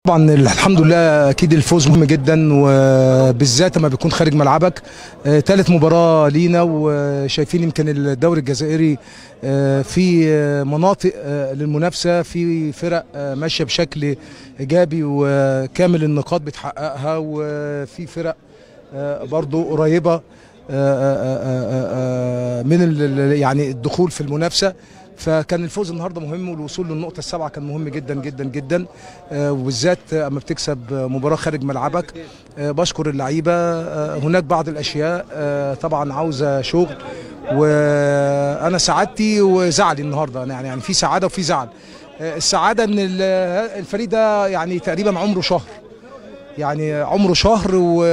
طبعا الحمد لله اكيد الفوز مهم جدا وبالذات لما بيكون خارج ملعبك آه، تالت مباراه لينا وشايفين يمكن الدوري الجزائري آه، في آه، مناطق آه، للمنافسه في فرق آه، ماشيه بشكل ايجابي وكامل النقاط بتحققها وفي فرق آه، برضو قريبه آه، آه، آه، آه، من ال- يعني الدخول في المنافسه فكان الفوز النهارده مهم والوصول للنقطه السابعه كان مهم جدا جدا جدا آه، وبالذات اما بتكسب مباراه خارج ملعبك آه، بشكر اللعيبه آه، هناك بعض الاشياء آه، طبعا عاوزه شغل وانا سعادتي وزعلي النهارده أنا يعني يعني في سعاده وفي زعل آه، السعاده ان ال- الفريق ده يعني تقريبا عمره شهر يعني عمره شهر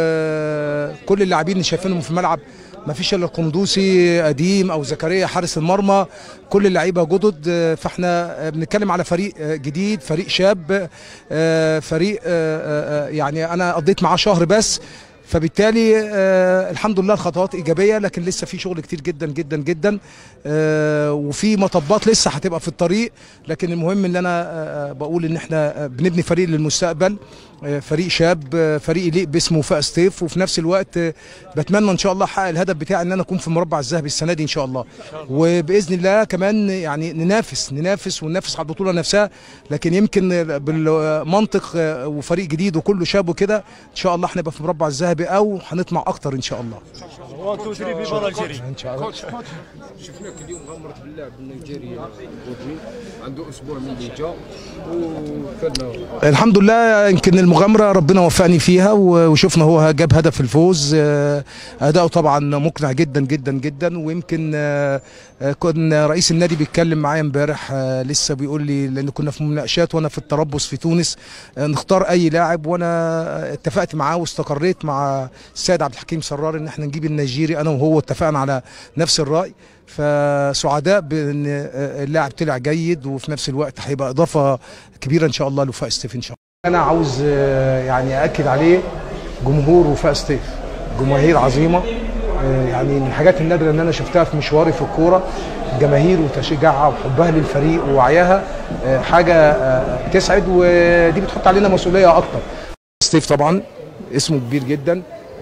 وكل اللاعبين اللي شايفينهم في الملعب ما فيش الا القندوسي قديم او زكريا حارس المرمى كل اللعيبه جدد آه، فاحنا آه، بنتكلم على فريق آه، جديد فريق شاب آه، فريق آه، آه، آه، يعني انا قضيت معاه شهر بس فبالتالي آه الحمد لله الخطوات ايجابيه لكن لسه في شغل كتير جدا جدا جدا آه وفي مطبات لسه هتبقى في الطريق لكن المهم ان انا آه بقول ان احنا آه، بنبني فريق للمستقبل آه فريق شاب آه فريق يليق باسمه وفاء ستيف وفي نفس الوقت آه بتمنى ان شاء الله احقق الهدف بتاعي ان انا اكون في المربع الذهبي السنه دي ان شاء الله وباذن الله كمان يعني ننافس ننافس وننافس على البطوله نفسها لكن يمكن بالمنطق آه، وفريق جديد وكله شاب وكده ان شاء الله هنبقى في المربع الذهبي او هنطمع اكتر ان شاء الله 1 2 3 فيفا الجيري ان شاء الله شفناك اليوم غمرت باللاعب النيجيري بودوي عنده اسبوع من اللي جا وكان الحمد لله يمكن المغامره ربنا وفقني فيها و- وشفنا هو جاب هدف الفوز آه، اداؤه طبعا مقنع جدا جدا جدا ويمكن آه، آه، كنا رئيس النادي بيتكلم معايا امبارح آه، لسه بيقول لي لان كنا في مناقشات وانا في التربص في تونس آه، نختار اي لاعب وانا اتفقت معاه واستقريت مع السيد عبد الحكيم سرار ان احنا نجيب النيجيري انا وهو اتفقنا على نفس الراي فسعداء بان آه، اللاعب طلع جيد وفي نفس الوقت هيبقى اضافه كبيره ان شاء الله لوفاء ستيف ان شاء الله انا عاوز آه، يعني اكد عليه جمهور وفاء ستيف جماهير عظيمه آه، يعني من الحاجات النادره ان انا شفتها في مشواري في الكوره جماهير وتشجيعها وحبها للفريق ووعيها آه، حاجه آه، تسعد ودي بتحط علينا مسؤوليه اكتر ستيف طبعا اسمه كبير جدا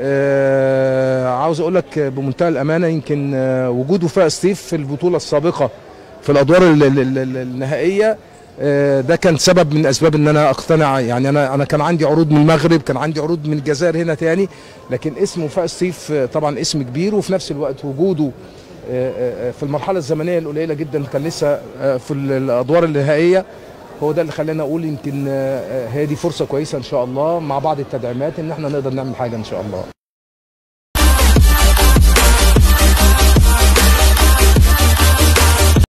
آه عاوز اقول لك بمنتهى الامانه يمكن آه وجود وفاء ستيف في البطوله السابقه في الادوار ال- ال- ال- النهائيه آه ده كان سبب من اسباب ان انا اقتنع يعني انا انا كان عندي عروض من المغرب كان عندي عروض من الجزائر هنا تاني لكن اسم وفاء ستيف آه، طبعا اسم كبير وفي نفس الوقت وجوده آه، آه، في المرحله الزمنيه القليله جدا كان لسه آه، في ال- الادوار النهائيه هو ده اللي خلاني اقول يمكن آه، آه، هي دي فرصه كويسه ان شاء الله مع بعض التدعيمات ان احنا نقدر نعمل حاجه ان شاء الله